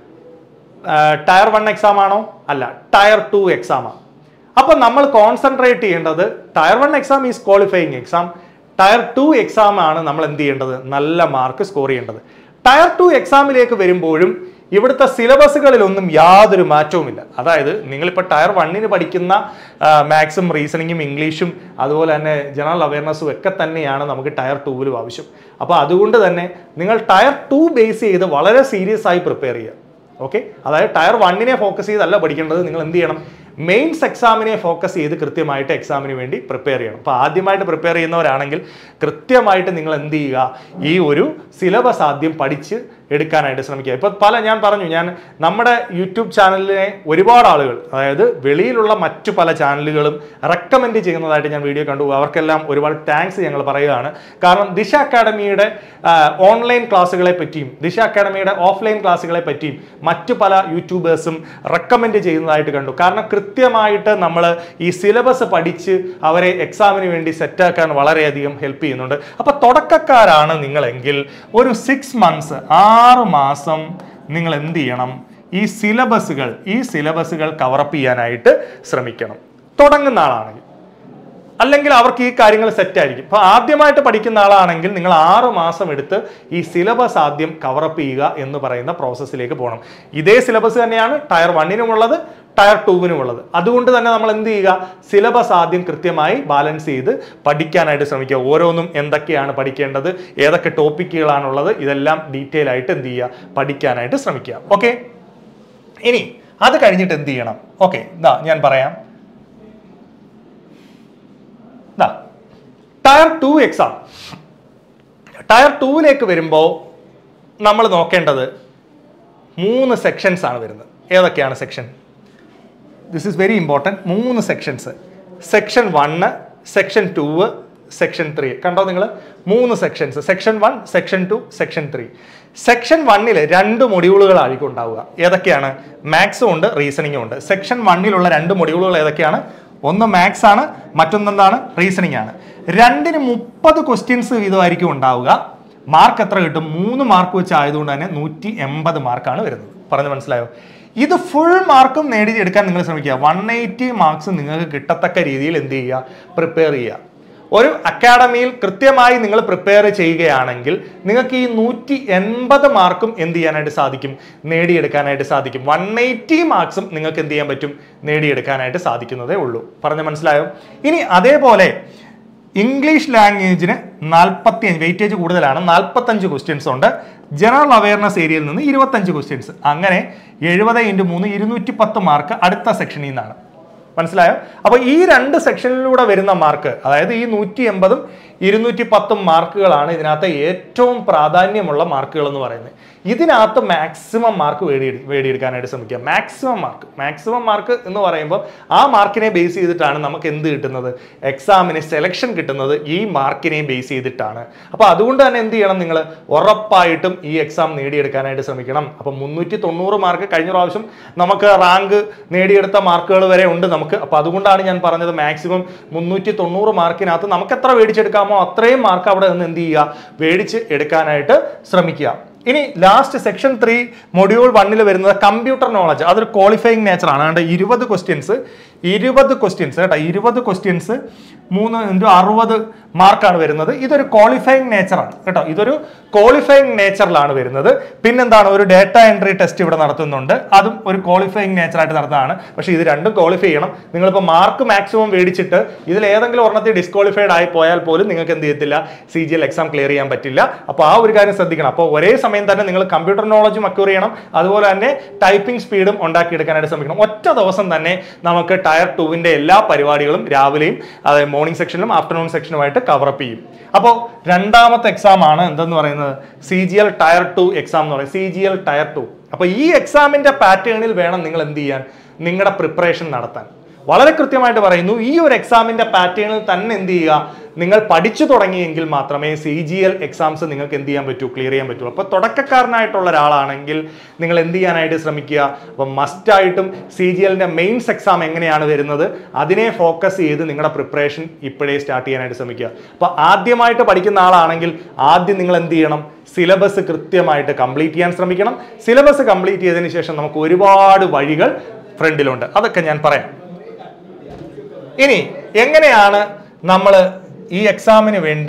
ടയർ വൺ എക്സാം ആണോ അല്ല ടയർ ടു എക്സാമാണ് അപ്പൊ നമ്മൾ കോൺസെൻട്രേറ്റ് ചെയ്യേണ്ടത് tier one exam is qualifying exam tier two exam ആണ് നമ്മൾ എന്ത് ചെയ്യേണ്ടത് നല്ല മാർക്ക് സ്കോർ ചെയ്യേണ്ടത് ടയർ ടു എക്സാമിലേക്ക് വരുമ്പോഴും ഇവിടുത്തെ സിലബസുകളിലൊന്നും യാതൊരു മാറ്റവുമില്ല അതായത് നിങ്ങളിപ്പോൾ ടയർ വണ്ണിന് പഠിക്കുന്ന മാത്സും റീസണിങ്ങും ഇംഗ്ലീഷും അതുപോലെ തന്നെ ജനറൽ അവയർനെസ്സും ഒക്കെ തന്നെയാണ് നമുക്ക് ടയർ ടൂവിലും ആവശ്യം അപ്പോൾ അതുകൊണ്ട് തന്നെ നിങ്ങൾ ടയർ ടു ബേസ് ചെയ്ത് വളരെ സീരിയസ് ആയി പ്രിപ്പയർ ചെയ്യുക ഓക്കെ അതായത് ടയർ വണ്ണിനെ ഫോക്കസ് ചെയ്തല്ല പഠിക്കേണ്ടത് നിങ്ങൾ എന്ത് ചെയ്യണം മെയിൻസ് എക്സാമിനെ ഫോക്കസ് ചെയ്ത് കൃത്യമായിട്ട് എക്സാമിന് വേണ്ടി പ്രിപ്പയർ ചെയ്യണം അപ്പോൾ ആദ്യമായിട്ട് പ്രിപ്പയർ ചെയ്യുന്നവരാണെങ്കിൽ കൃത്യമായിട്ട് നിങ്ങൾ എന്ത് ചെയ്യുക ഈ ഒരു സിലബസ് ആദ്യം പഠിച്ച് എടുക്കാനായിട്ട് ശ്രമിക്കുക ഇപ്പോൾ പല ഞാൻ പറഞ്ഞു ഞാൻ നമ്മുടെ യൂട്യൂബ് ചാനലിനെ ഒരുപാട് ആളുകൾ അതായത് വെളിയിലുള്ള മറ്റു പല ചാനലുകളും റെക്കമെൻഡ് ചെയ്യുന്നതായിട്ട് ഞാൻ വീഡിയോ കണ്ടു അവർക്കെല്ലാം ഒരുപാട് താങ്ക്സ് ഞങ്ങൾ പറയുകയാണ് കാരണം ദിശ അക്കാഡമിയുടെ ഓൺലൈൻ ക്ലാസ്സുകളെ പറ്റിയും ദിശ അക്കാഡമിയുടെ ഓഫ്ലൈൻ ക്ലാസ്സുകളെ പറ്റിയും മറ്റു പല യൂട്യൂബേഴ്സും റെക്കമെൻഡ് ചെയ്യുന്നതായിട്ട് കണ്ടു കാരണം കൃത്യമായിട്ട് നമ്മൾ ഈ സിലബസ് പഠിച്ച് അവരെ എക്സാമിന് വേണ്ടി സെറ്റാക്കാൻ വളരെയധികം ഹെൽപ്പ് ചെയ്യുന്നുണ്ട് അപ്പോൾ തുടക്കക്കാരാണ് നിങ്ങളെങ്കിൽ ഒരു സിക്സ് മന്ത്സ് ആറ് മാസം നിങ്ങൾ എന്ത് ചെയ്യണം ഈ സിലബസുകൾ ഈ സിലബസുകൾ കവറപ്പ് ചെയ്യാനായിട്ട് ശ്രമിക്കണം തുടങ്ങുന്ന ആളാണെങ്കിൽ അല്ലെങ്കിൽ അവർക്ക് ഈ കാര്യങ്ങൾ സെറ്റ് ആയിരിക്കും ഇപ്പോൾ ആദ്യമായിട്ട് പഠിക്കുന്ന ആളാണെങ്കിൽ നിങ്ങൾ ആറ് മാസം എടുത്ത് ഈ സിലബസ് ആദ്യം കവറപ്പ് ചെയ്യുക എന്ന് പറയുന്ന പ്രോസസ്സിലേക്ക് പോകണം ഇതേ സിലബസ് തന്നെയാണ് ടയർ വണ്ണിനുമുള്ളത് ടയർ ടൂവിനുമുള്ളത് അതുകൊണ്ട് തന്നെ നമ്മൾ എന്ത് ചെയ്യുക സിലബസ് ആദ്യം കൃത്യമായി ബാലൻസ് ചെയ്ത് പഠിക്കാനായിട്ട് ശ്രമിക്കുക ഓരോന്നും എന്തൊക്കെയാണ് പഠിക്കേണ്ടത് ഏതൊക്കെ ടോപ്പിക്കുകളാണുള്ളത് ഇതെല്ലാം ഡീറ്റെയിൽ ആയിട്ട് എന്ത് ചെയ്യുക പഠിക്കാനായിട്ട് ശ്രമിക്കുക ഓക്കെ ഇനി അത് കഴിഞ്ഞിട്ട് എന്ത് ചെയ്യണം ഓക്കെ ഇതാ ഞാൻ പറയാം ദാ, ടയർ ടു എക്സാം ടയർ ടൂവിലേക്ക് വരുമ്പോൾ നമ്മൾ നോക്കേണ്ടത് മൂന്ന് സെക്ഷൻസ് ആണ് വരുന്നത് ഏതൊക്കെയാണ് section this is very important മൂന്ന് sections section one section two section three കണ്ടോ നിങ്ങൾ മൂന്ന് sections section one section two section three section വണ്ണിൽ രണ്ട് മൊഡ്യൂളുകളായിരിക്കും ഉണ്ടാവുക ഏതൊക്കെയാണ് മാത്സും ഉണ്ട് റീസണിങ്ങും ഉണ്ട് സെക്ഷൻ വണ്ണിലുള്ള രണ്ട് മൊഡ്യൂളുകൾ ഏതൊക്കെയാണ് ഒന്ന് മാത്സ് ആണ് മറ്റൊന്നെന്താണ് റീസണിങ് ആണ് രണ്ടിന് മുപ്പത് ക്വസ്റ്റ്യൻസ് വീതമായിരിക്കും ഉണ്ടാവുക മാർക്ക് എത്ര കിട്ടും മൂന്ന് മാർക്ക് വെച്ച് ആയതുകൊണ്ട് തന്നെ നൂറ്റി എൺപത് മാർക്കാണ് വരുന്നത് പറഞ്ഞു മനസ്സിലായോ ഇത് ഫുൾ മാർക്കും നേടിയെടുക്കാൻ നിങ്ങൾ ശ്രമിക്കുക വൺ എയ്റ്റി മാർക്സ് നിങ്ങൾക്ക് കിട്ടത്തക്ക രീതിയിൽ എന്ത് ചെയ്യുക പ്രിപ്പയർ ചെയ്യുക ഒരു അക്കാഡമിയിൽ കൃത്യമായി നിങ്ങൾ പ്രിപ്പയർ ചെയ്യുകയാണെങ്കിൽ നിങ്ങൾക്ക് ഈ നൂറ്റി എൺപത് മാർക്കും എന്ത് ചെയ്യാനായിട്ട് സാധിക്കും നേടിയെടുക്കാനായിട്ട് സാധിക്കും വൺ എയ്റ്റി മാർക്സും നിങ്ങൾക്ക് എന്ത് ചെയ്യാൻ പറ്റും നേടിയെടുക്കാനായിട്ട് സാധിക്കുന്നതേ ഉള്ളൂ പറഞ്ഞ മനസ്സിലായോ ഇനി അതേപോലെ ഇംഗ്ലീഷ് ലാംഗ്വേജിന് നാൽപ്പത്തി അഞ്ച് വെയിറ്റേജ് കൂടുതലാണ് നാൽപ്പത്തഞ്ച് ക്വസ്റ്റ്യൻസ് ഉണ്ട് ജനറൽ അവയർനെസ് ഏരിയയിൽ നിന്ന് ഇരുപത്തഞ്ച് ക്വസ്റ്റ്യൻസ് അങ്ങനെ എഴുപത് ഇൻറ്റു മൂന്ന് ഇരുന്നൂറ്റി പത്ത് മാർക്ക് അടുത്ത സെക്ഷനിൽ നിന്നാണ് മനസ്സിലായോ അപ്പോൾ ഈ രണ്ട് സെക്ഷനിലൂടെ വരുന്ന മാർക്ക് അതായത് ഈ നൂറ്റി എൺപതും ഇരുന്നൂറ്റി പത്തും മാർക്കുകളാണ് ഇതിനകത്ത് ഏറ്റവും പ്രാധാന്യമുള്ള മാർക്കുകൾ എന്ന് പറയുന്നത് ഇതിനകത്ത് മാക്സിമം മാർക്ക് വേടി വേടിയെടുക്കാനായിട്ട് ശ്രമിക്കുക മാക്സിമം മാർക്ക് മാക്സിമം മാർക്ക് എന്ന് പറയുമ്പോൾ ആ മാർക്കിനെ ബേസ് ചെയ്തിട്ടാണ് നമുക്ക് എന്ത് കിട്ടുന്നത് എക്സാമിന് സെലക്ഷൻ കിട്ടുന്നത് ഈ മാർക്കിനെ ബേസ് ചെയ്തിട്ടാണ് അപ്പോൾ അതുകൊണ്ട് തന്നെ എന്ത് ചെയ്യണം നിങ്ങൾ ഉറപ്പായിട്ടും ഈ എക്സാം നേടിയെടുക്കാനായിട്ട് ശ്രമിക്കണം അപ്പം മുന്നൂറ്റി തൊണ്ണൂറ് മാർക്ക് കഴിഞ്ഞ പ്രാവശ്യം നമുക്ക് റാങ്ക് നേടിയെടുത്ത മാർക്കുകൾ വരെ ഉണ്ട് നമുക്ക് അപ്പോൾ അതുകൊണ്ടാണ് ഞാൻ പറഞ്ഞത് മാക്സിമം മുന്നൂറ്റി തൊണ്ണൂറ് മാർക്കിനകത്ത് നമുക്ക് എത്ര മേടിച്ചെടുക്കാമോ അത്രയും മാർക്ക് അവിടെ നിന്ന് എന്ത് ചെയ്യുക മേടിച്ച് എടുക്കാനായിട്ട് ശ്രമിക്കുക ഇനി ലാസ്റ്റ് സെക്ഷൻ ത്രീ മൊഡ്യൂൾ വണ്ണിൽ വരുന്നത് കമ്പ്യൂട്ടർ നോളജ് അതൊരു ക്വാളിഫയിങ് നേച്ചർ ആണ് അതുകൊണ്ട് ഇരുപത് ക്വസ്റ്റ്യൻസ് ഇരുപത് ക്വസ്റ്റ്യൻസ് കേട്ടോ ഇരുപത് ക്വസ്റ്റ്യൻസ് മൂന്ന് ഇൻറ്റു അറുപത് മാർക്കാണ് വരുന്നത് ഇതൊരു ക്വാളിഫയിങ് നേച്ചറാണ് കേട്ടോ ഇതൊരു ക്വാളിഫയിങ് നേച്ചറിലാണ് വരുന്നത് പിന്നെന്താണ് ഒരു ഡേറ്റ എൻട്രി ടെസ്റ്റ് ഇവിടെ നടത്തുന്നുണ്ട് അതും ഒരു ക്വാളിഫയിങ് നേച്ചറായിട്ട് നടത്തുന്നതാണ് പക്ഷേ ഇത് രണ്ടും ക്വാളിഫൈ ചെയ്യണം നിങ്ങളിപ്പോൾ മാർക്ക് മാക്സിമം മേടിച്ചിട്ട് ഇതിൽ ഏതെങ്കിലും ഒരെണ്ണത്തിൽ ഡിസ്ക്വാളിഫൈഡ് ആയി പോയാൽ പോലും നിങ്ങൾക്ക് എന്ത് ചെയ്യത്തില്ല C G L exam clear ചെയ്യാൻ പറ്റില്ല അപ്പോൾ ആ ഒരു കാര്യം ശ്രദ്ധിക്കണം അപ്പോൾ ഒരേ സമയം തന്നെ നിങ്ങൾ കമ്പ്യൂട്ടർ നോളജും അക്യൂർ ചെയ്യണം അതുപോലെ തന്നെ ടൈപ്പിംഗ് സ്പീഡും ഉണ്ടാക്കിയെടുക്കാനായിട്ട് ശ്രമിക്കണം ഒറ്റ ദിവസം തന്നെ നമുക്ക് ടയർ ടുവിൻ്റെ എല്ലാ പരിപാടികളും രാവിലെയും അതായത് മോർണിംഗ് സെക്ഷനിലും ആഫ്റ്റർനൂൺ സെക്ഷനുമായിട്ട് കവറപ്പ് ചെയ്യും അപ്പോൾ രണ്ടാമത്തെ എക്സാം ആണ് എന്തെന്ന് പറയുന്നത് C G L tier two exam എന്ന് പറയുന്നത് C G L tier two അപ്പോൾ ഈ എക്സാമിന്റെ പാറ്റേണിൽ വേണം നിങ്ങൾ എന്ത് ചെയ്യാൻ നിങ്ങളുടെ പ്രിപ്പറേഷൻ നടത്താൻ വളരെ കൃത്യമായിട്ട് പറയുന്നു ഈ ഒരു എക്സാമിന്റെ പാറ്റേണിൽ തന്നെ എന്ത് ചെയ്യുക നിങ്ങൾ പഠിച്ചു തുടങ്ങിയെങ്കിൽ മാത്രമേ സി ജി എൽ എക്സാംസ് നിങ്ങൾക്ക് എന്ത് ചെയ്യാൻ പറ്റൂ ക്ലിയർ ചെയ്യാൻ പറ്റൂ അപ്പോൾ തുടക്കക്കാരനായിട്ടുള്ള ഒരാളാണെങ്കിൽ നിങ്ങൾ എന്ത് ചെയ്യാനായിട്ട് ശ്രമിക്കുക അപ്പോൾ മസ്റ്റായിട്ടും സി ജി എല്ലിൻ്റെ മെയിൻസ് എക്സാം എങ്ങനെയാണ് വരുന്നത് അതിനെ ഫോക്കസ് ചെയ്ത് നിങ്ങളുടെ പ്രിപ്പറേഷൻ ഇപ്പോഴേ സ്റ്റാർട്ട് ചെയ്യാനായിട്ട് ശ്രമിക്കുക അപ്പോൾ ആദ്യമായിട്ട് പഠിക്കുന്ന ആളാണെങ്കിൽ ആദ്യം നിങ്ങൾ എന്ത് ചെയ്യണം സിലബസ് കൃത്യമായിട്ട് കംപ്ലീറ്റ് ചെയ്യാൻ ശ്രമിക്കണം സിലബസ് കംപ്ലീറ്റ് ചെയ്തതിന് ശേഷം നമുക്ക് ഒരുപാട് വഴികൾ ഫ്രണ്ടിലുണ്ട് അതൊക്കെ ഞാൻ പറയാം ഇനി എങ്ങനെയാണ് നമ്മൾ ഈ എക്സാമിന് വേണ്ടി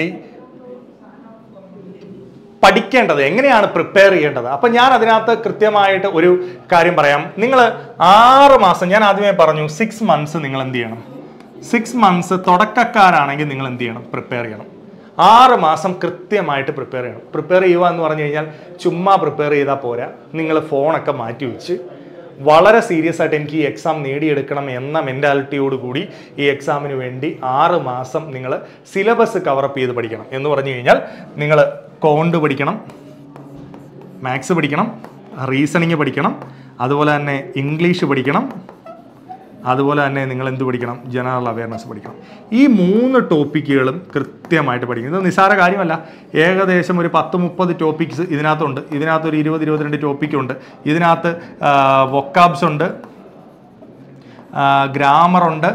പഠിക്കേണ്ടത് എങ്ങനെയാണ് പ്രിപ്പയർ ചെയ്യേണ്ടത് അപ്പം ഞാൻ അതിനകത്ത് കൃത്യമായിട്ട് ഒരു കാര്യം പറയാം നിങ്ങൾ ആറ് മാസം ഞാൻ ആദ്യമേ പറഞ്ഞു സിക്സ് മന്ത്സ് നിങ്ങൾ എന്ത് ചെയ്യണം സിക്സ് മന്ത്സ് തുടക്കക്കാരാണെങ്കിൽ നിങ്ങൾ എന്ത് ചെയ്യണം പ്രിപ്പയർ ചെയ്യണം ആറ് മാസം കൃത്യമായിട്ട് പ്രിപ്പയർ ചെയ്യണം പ്രിപ്പയർ ചെയ്യുക എന്ന് പറഞ്ഞു കഴിഞ്ഞാൽ ചുമ്മാ പ്രിപ്പയർ ചെയ്താൽ പോരാ നിങ്ങൾ ഫോണൊക്കെ മാറ്റി വെച്ച് വളരെ സീരിയസ് ആയിട്ട് എനിക്ക് ഈ എക്സാം നേടിയെടുക്കണം എന്ന മെൻറ്റാലിറ്റിയോട് കൂടി ഈ എക്സാമിന് വേണ്ടി ആറ് മാസം നിങ്ങൾ സിലബസ് കവറപ്പ് ചെയ്ത് പഠിക്കണം എന്ന് പറഞ്ഞു കഴിഞ്ഞാൽ നിങ്ങൾ കോണ്ട് പഠിക്കണം മാത്സ് പഠിക്കണം റീസണിങ് പഠിക്കണം അതുപോലെ തന്നെ ഇംഗ്ലീഷ് പഠിക്കണം അതുപോലെ തന്നെ നിങ്ങൾ എന്ത് പഠിക്കണം ജനറൽ അവയർനെസ് പഠിക്കണം ഈ മൂന്ന് ടോപ്പിക്കുകളും കൃത്യമായിട്ട് പഠിക്കും ഇത് നിസ്സാര കാര്യമല്ല ഏകദേശം ഒരു പത്ത് മുപ്പത് ടോപ്പിക്സ് ഇതിനകത്തുണ്ട് ഇതിനകത്ത് ഒരു ഇരുപത് ഇരുപത്തിരണ്ട് ടോപ്പിക്കുണ്ട് ഇതിനകത്ത് വൊക്കാബ്സ് ഉണ്ട് ഗ്രാമർ ഉണ്ട്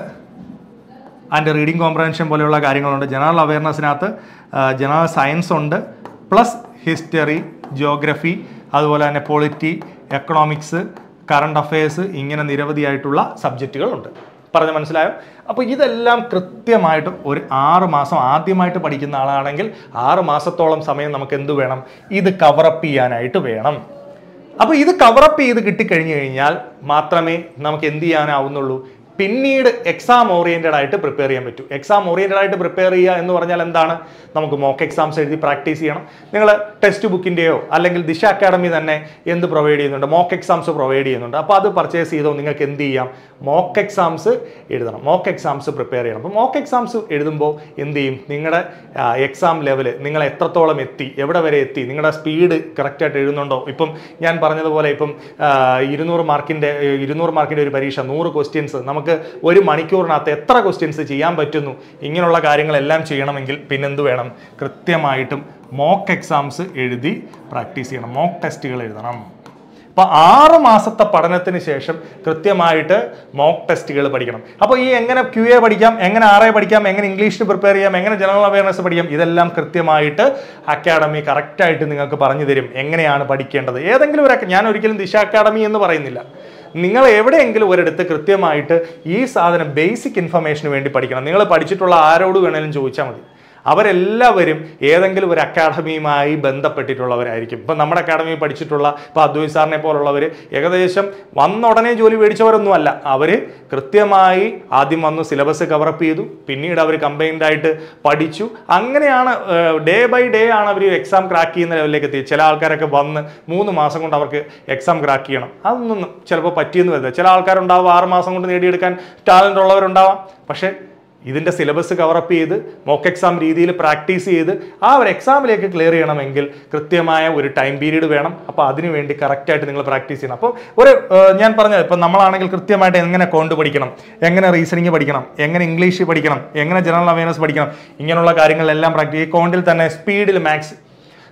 ആൻഡ് റീഡിംഗ് കോംപ്രഹെൻഷൻ പോലെയുള്ള കാര്യങ്ങളുണ്ട് ജനറൽ അവയർനെസ്സിനകത്ത് ജനറൽ സയൻസ് ഉണ്ട് പ്ലസ് ഹിസ്റ്ററി ജോഗ്രഫി അതുപോലെ തന്നെ പൊളിറ്റി എക്കണോമിക്സ് കറണ്ട് അഫയേഴ്സ് ഇങ്ങനെ നിരവധിയായിട്ടുള്ള സബ്ജക്റ്റുകളുണ്ട് പറഞ്ഞ് മനസ്സിലായോ അപ്പോൾ ഇതെല്ലാം കൃത്യമായിട്ട് ഒരു ആറ് മാസം ആദ്യമായിട്ട് പഠിക്കുന്ന ആളാണെങ്കിൽ ആറ് മാസത്തോളം സമയം നമുക്ക് എന്ത് വേണം ഇത് കവറപ്പ് ചെയ്യാനായിട്ട് വേണം അപ്പോൾ ഇത് കവറപ്പ് ചെയ്ത് കിട്ടിക്കഴിഞ്ഞു കഴിഞ്ഞാൽ മാത്രമേ നമുക്ക് എന്ത് ചെയ്യാനാവുന്നുള്ളൂ പിന്നീട് എക്സാം ഓറിയന്റഡ് ആയിട്ട് പ്രിപ്പയർ ചെയ്യാൻ പറ്റൂ എക്സാം ഓറിയന്റഡ് ആയിട്ട് പ്രിപ്പയർ ചെയ്യുക എന്ന് പറഞ്ഞാൽ എന്താണ് നമുക്ക് മോക്ക് എക്സാംസ് എഴുതി പ്രാക്ടീസ് ചെയ്യണം നിങ്ങൾ ടെക്സ്റ്റ് ബുക്കിൻ്റെയോ അല്ലെങ്കിൽ ദിശ അക്കാഡമി തന്നെ എന്ത് പ്രൊവൈഡ് ചെയ്യുന്നുണ്ട് മോക്ക് എക്സാംസ് പ്രൊവൈഡ് ചെയ്യുന്നുണ്ട് അപ്പോൾ അത് പർച്ചേസ് ചെയ്തോ നിങ്ങൾക്ക് എന്ത് ചെയ്യാം മോക്ക് എക്സാംസ് എഴുതണം മോക്ക് എക്സാംസ് പ്രിപ്പയർ ചെയ്യണം അപ്പോൾ മോക്ക് എക്സാംസ് എഴുതുമ്പോൾ എന്ത് ചെയ്യും നിങ്ങളുടെ എക്സാം ലെവൽ നിങ്ങൾ എത്രത്തോളം എത്തി എവിടെ വരെ എത്തി നിങ്ങളുടെ സ്പീഡ് കറക്റ്റായിട്ട് എഴുതുന്നുണ്ടോ ഇപ്പം ഞാൻ പറഞ്ഞതുപോലെ ഇപ്പം ആ, ഇരുന്നൂറ് മാർക്കിൻ്റെ ഇരുന്നൂറ് മാർക്കിൻ്റെ ഒരു പരീക്ഷ നൂറ് ക്വസ്റ്റ്യൻസ് നമുക്ക് ഒരു മണിക്കൂറിനകത്ത് എത്ര ക്വസ്റ്റ്യൻസ് ചെയ്യാൻ പറ്റുന്നു ഇങ്ങനെയുള്ള കാര്യങ്ങളെല്ലാം ചെയ്യണമെങ്കിൽ പിന്നെന്ത് വേണം കൃത്യമായിട്ടും മോക്ക് എക്സാംസ് എഴുതി പ്രാക്ടീസ് ചെയ്യണം മോക്ക് ടെസ്റ്റുകൾ എഴുതണം അപ്പോൾ ആറ് മാസത്തെ പഠനത്തിന് ശേഷം കൃത്യമായിട്ട് മോക്ക് ടെസ്റ്റുകൾ പഠിക്കണം അപ്പോൾ ഈ എങ്ങനെ ക്യു എ പഠിക്കാം എങ്ങനെ ആർ എ പഠിക്കാം എങ്ങനെ ഇംഗ്ലീഷിൽ പ്രിപ്പയർ ചെയ്യാം എങ്ങനെ ജനറൽ അവയർനെസ് പഠിക്കാം ഇതെല്ലാം കൃത്യമായിട്ട് അക്കാഡമി കറക്റ്റായിട്ട് നിങ്ങൾക്ക് പറഞ്ഞു തരും എങ്ങനെയാണ് പഠിക്കേണ്ടത് ഏതെങ്കിലും ഒരു അക്ക- ഞാൻ ഒരിക്കലും ദിശ അക്കാഡമി എന്ന് പറയുന്നില്ല നിങ്ങൾ എവിടെയെങ്കിലും ഒരിടത്ത് കൃത്യമായിട്ട് ഈ സാധനം ബേസിക് ഇൻഫർമേഷന് വേണ്ടി പഠിക്കണം നിങ്ങൾ പഠിച്ചിട്ടുള്ള ആരോട് വേണേലും ചോദിച്ചാൽ മതി അവരെല്ലാവരും ഏതെങ്കിലും ഒരു അക്കാഡമിയുമായി ബന്ധപ്പെട്ടിട്ടുള്ളവരായിരിക്കും ഇപ്പം നമ്മുടെ അക്കാഡമിയിൽ പഠിച്ചിട്ടുള്ള ഇപ്പോൾ അദ്വൈത് സാറിനെ പോലുള്ളവർ ഏകദേശം വന്ന ഉടനെ ജോലി മേടിച്ചവരൊന്നും അല്ല അവർ കൃത്യമായി ആദ്യം വന്ന് സിലബസ് കവറപ്പ് ചെയ്തു പിന്നീട് അവർ കമ്പൈൻഡ് ആയിട്ട് പഠിച്ചു അങ്ങനെയാണ് ഡേ ബൈ ഡേ ആണ് അവർ എക്സാം ക്രാക്ക് ചെയ്യുന്ന ലെവലിലേക്ക് എത്തി ചില ആൾക്കാരൊക്കെ വന്ന് മൂന്ന് മാസം കൊണ്ട് അവർക്ക് എക്സാം ക്രാക്ക് ചെയ്യണം അതൊന്നും ചിലപ്പോൾ പറ്റിയെന്ന് വരില്ല ചില ആൾക്കാരുണ്ടാവും ആറ് മാസം കൊണ്ട് നേടിയെടുക്കാൻ ടാലൻ്റ് ഉള്ളവരുണ്ടാവാം പക്ഷേ ഇതിൻ്റെ സിലബസ് കവറപ്പ് ചെയ്ത് മോക്ക് എക്സാം രീതിയിൽ പ്രാക്ടീസ് ചെയ്ത് ആ ഒരു എക്സാമിലേക്ക് ക്ലിയർ ചെയ്യണമെങ്കിൽ കൃത്യമായ ഒരു ടൈം പീരീഡ് വേണം അപ്പോൾ അതിനു വേണ്ടി കറക്റ്റായിട്ട് നിങ്ങൾ പ്രാക്ടീസ് ചെയ്യണം അപ്പോൾ ഒരു ഏഹ്, ഞാൻ പറഞ്ഞത് ഇപ്പം നമ്മളാണെങ്കിൽ കൃത്യമായിട്ട് എങ്ങനെ കോണ്ട് പഠിക്കണം എങ്ങനെ റീസണിങ് പഠിക്കണം എങ്ങനെ ഇംഗ്ലീഷ് പഠിക്കണം എങ്ങനെ ജനറൽ അവയർനെസ് പഠിക്കണം ഇങ്ങനെയുള്ള കാര്യങ്ങളെല്ലാം പ്രാക്ടീസ് ഈ കോണ്ടിൽ തന്നെ സ്പീഡിൽ മാത്സ്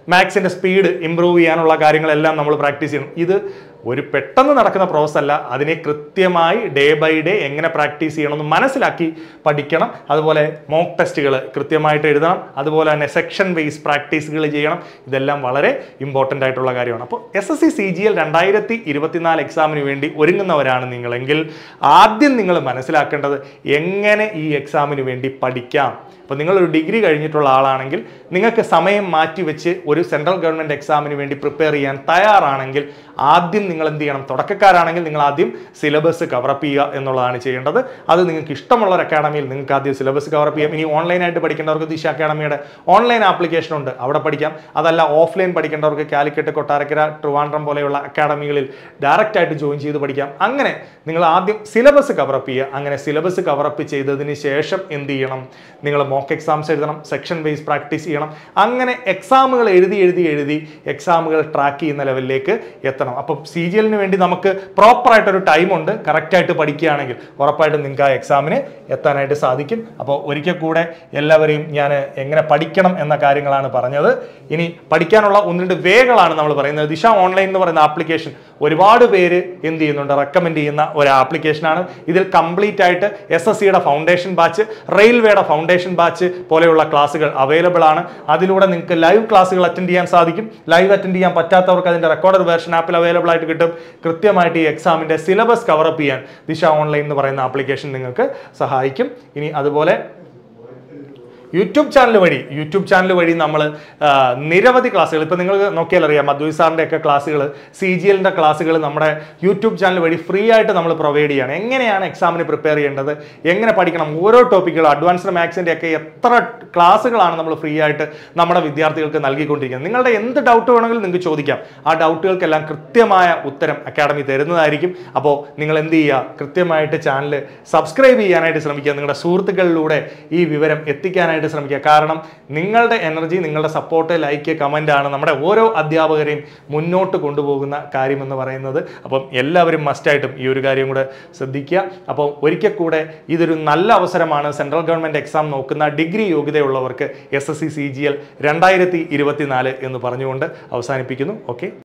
മാത്സിൻ്റെ സ്പീഡ് ഇമ്പ്രൂവ് ചെയ്യാനുള്ള കാര്യങ്ങളെല്ലാം നമ്മൾ പ്രാക്ടീസ് ചെയ്യണം ഇത് ഒരു പെട്ടെന്ന് നടക്കുന്ന പ്രോസസ് അല്ല അതിനെ കൃത്യമായി ഡേ ബൈ ഡേ എങ്ങനെ പ്രാക്ടീസ് ചെയ്യണമെന്ന് മനസ്സിലാക്കി പഠിക്കണം അതുപോലെ മോക്ക് ടെസ്റ്റുകൾ കൃത്യമായിട്ട് എഴുതണം അതുപോലെ തന്നെ സെക്ഷൻ ബേസ് പ്രാക്ടീസുകൾ ചെയ്യണം ഇതെല്ലാം വളരെ ഇമ്പോർട്ടൻ്റ് ആയിട്ടുള്ള കാര്യമാണ് അപ്പോൾ S S C C G L രണ്ടായിരത്തി ഇരുപത്തിനാല് എക്സാമിന് വേണ്ടി ഒരുങ്ങുന്നവരാണ് നിങ്ങളെങ്കിൽ ആദ്യം നിങ്ങൾ മനസ്സിലാക്കേണ്ടത് എങ്ങനെ ഈ എക്സാമിന് വേണ്ടി പഠിക്കാം അപ്പോൾ നിങ്ങളൊരു ഡിഗ്രി കഴിഞ്ഞിട്ടുള്ള ആളാണെങ്കിൽ നിങ്ങൾക്ക് സമയം മാറ്റി വെച്ച് ഒരു സെൻട്രൽ ഗവൺമെൻറ് എക്സാമിന് വേണ്ടി പ്രിപ്പയർ ചെയ്യാൻ തയ്യാറാണെങ്കിൽ ആദ്യം നിങ്ങൾ എന്ത് ചെയ്യണം തുടക്കക്കാരാണെങ്കിൽ നിങ്ങൾ ആദ്യം സിലബസ് കവറപ്പ് ചെയ്യുക എന്നുള്ളതാണ് ചെയ്യേണ്ടത് അത് നിങ്ങൾക്ക് ഇഷ്ടമുള്ള ഒരു അക്കാഡമിയിൽ നിങ്ങൾക്ക് ആദ്യം സിലബസ് കവറപ്പ് ചെയ്യാം ഇനി ഓൺലൈനായിട്ട് പഠിക്കേണ്ടവർക്ക് ദിശ അക്കാഡമിയുടെ ഓൺലൈൻ ആപ്ലിക്കേഷൻ ഉണ്ട് അവിടെ പഠിക്കാം അതല്ല ഓഫ്ലൈൻ പഠിക്കേണ്ടവർക്ക് കാലിക്കറ്റ് കൊട്ടാരക്കര ട്രിവാൻഡ്രം പോലെയുള്ള അക്കാഡമികളിൽ ഡയറക്റ്റ് ആയിട്ട് ജോയിൻ ചെയ്ത് പഠിക്കാം അങ്ങനെ നിങ്ങൾ ആദ്യം സിലബസ് കവറപ്പ് ചെയ്യുക അങ്ങനെ സിലബസ് കവറപ്പ് ചെയ്തതിന് ശേഷം എന്ത് ചെയ്യണം നിങ്ങൾ മോക്ക് എക്സാംസ് എഴുതണം സെക്ഷൻ ബേസ് പ്രാക്ടീസ് ചെയ്യണം അങ്ങനെ എക്സാമുകൾ എഴുതി എഴുതി എഴുതി എക്സാമുകൾ ട്രാക്ക് ചെയ്യുന്ന ലെവലിലേക്ക് എത്തണം അപ്പം സി ജി എല്ലിന് വേണ്ടി നമുക്ക് പ്രോപ്പറായിട്ടൊരു ടൈമുണ്ട് കറക്റ്റായിട്ട് പഠിക്കുകയാണെങ്കിൽ ഉറപ്പായിട്ടും നിങ്ങൾക്ക് ആ എക്സാമിന് എത്താനായിട്ട് സാധിക്കും അപ്പോൾ ഒരിക്കൽ കൂടെ എല്ലാവരെയും ഞാൻ എങ്ങനെ പഠിക്കണം എന്ന കാര്യങ്ങളാണ് പറഞ്ഞത് ഇനി പഠിക്കാനുള്ള ഒന്ന് രണ്ട് വേകളാണ് നമ്മൾ പറയുന്നത് ദിശ ഓൺലൈൻ എന്ന് പറയുന്ന ആപ്ലിക്കേഷൻ ഒരുപാട് പേര് എന്ത് ചെയ്യുന്നുണ്ട് റെക്കമെൻഡ് ചെയ്യുന്ന ഒരു ആപ്ലിക്കേഷനാണ് ഇതിൽ കംപ്ലീറ്റ് ആയിട്ട് എസ് എസ് സിയുടെ ഫൗണ്ടേഷൻ ബാച്ച് റെയിൽവേയുടെ ഫൗണ്ടേഷൻ ബാച്ച് പോലെയുള്ള ക്ലാസ്സുകൾ അവൈലബിൾ ആണ് അതിലൂടെ നിങ്ങൾക്ക് ലൈവ് ക്ലാസ്സുകൾ അറ്റൻഡ് ചെയ്യാൻ സാധിക്കും ലൈവ് അറ്റൻഡ് ചെയ്യാൻ പറ്റാത്തവർക്ക് അതിന്റെ റെക്കോർഡഡ് വേർഷൻ ആപ്പിൽ അവൈലബിൾ ആയിട്ട് കിട്ടും കൃത്യമായിട്ട് ഈ എക്സാമിന്റെ സിലബസ് കവറപ്പ് ചെയ്യാൻ ദിശ ഓൺലൈൻ എന്ന് പറയുന്ന ആപ്ലിക്കേഷൻ നിങ്ങൾക്ക് സഹായിക്കും ഇനി അതുപോലെ യൂട്യൂബ് ചാനൽ വഴി യൂട്യൂബ് ചാനൽ വഴി നമ്മൾ നിരവധി ക്ലാസ്സുകൾ ഇപ്പോൾ നിങ്ങൾ നോക്കിയാൽ അറിയാം മധുവി സാറിൻ്റെ ഒക്കെ ക്ലാസ്സുകൾ സി ജി എല്ലിൻ്റെ ക്ലാസ്സുകൾ നമ്മുടെ യൂട്യൂബ് ചാനൽ വഴി ഫ്രീ ആയിട്ട് നമ്മൾ പ്രൊവൈഡ് ചെയ്യാണ് എങ്ങനെയാണ് എക്സാമിന് പ്രിപ്പയർ ചെയ്യേണ്ടത് എങ്ങനെ പഠിക്കണം ഓരോ ടോപ്പിക്കുകൾ അഡ്വാൻസ്ഡ് മാത്സിൻ്റെ ഒക്കെ എത്ര ക്ലാസ്സുകളാണ് നമ്മൾ ഫ്രീ ആയിട്ട് നമ്മുടെ വിദ്യാർത്ഥികൾക്ക് നൽകിക്കൊണ്ടിരിക്കുന്നത് നിങ്ങളുടെ എന്ത് ഡൗട്ട് വേണമെങ്കിലും നിങ്ങൾക്ക് ചോദിക്കാം ആ ഡൗട്ടുകൾക്കെല്ലാം കൃത്യമായ ഉത്തരം അക്കാഡമി തരുന്നതായിരിക്കും അപ്പോൾ നിങ്ങൾ എന്ത് ചെയ്യുക കൃത്യമായിട്ട് ചാനൽ സബ്സ്ക്രൈബ് ചെയ്യാനായിട്ട് ശ്രമിക്കുക നിങ്ങളുടെ സുഹൃത്തുക്കളിലൂടെ ഈ വിവരം എത്തിക്കാനായിട്ട് ശ്രമിക്കുക കാരണം നിങ്ങളുടെ എനർജി നിങ്ങളുടെ സപ്പോർട്ട് ലൈക്ക് കമൻ്റ് ആണ് നമ്മുടെ ഓരോ അധ്യാപകരെയും മുന്നോട്ട് കൊണ്ടുപോകുന്ന കാര്യമെന്ന് പറയുന്നത് അപ്പം എല്ലാവരും മസ്റ്റായിട്ടും ഈ ഒരു കാര്യം കൂടെ ശ്രദ്ധിക്കുക അപ്പോൾ ഒരിക്കൽ കൂടെ ഇതൊരു നല്ല അവസരമാണ് സെൻട്രൽ ഗവൺമെൻറ് എക്സാം നോക്കുന്ന ഡിഗ്രി യോഗ്യതയുള്ളവർക്ക് S S C C G L രണ്ടായിരത്തി ഇരുപത്തിനാല് എന്ന് പറഞ്ഞുകൊണ്ട് അവസാനിപ്പിക്കുന്നു ഓക്കെ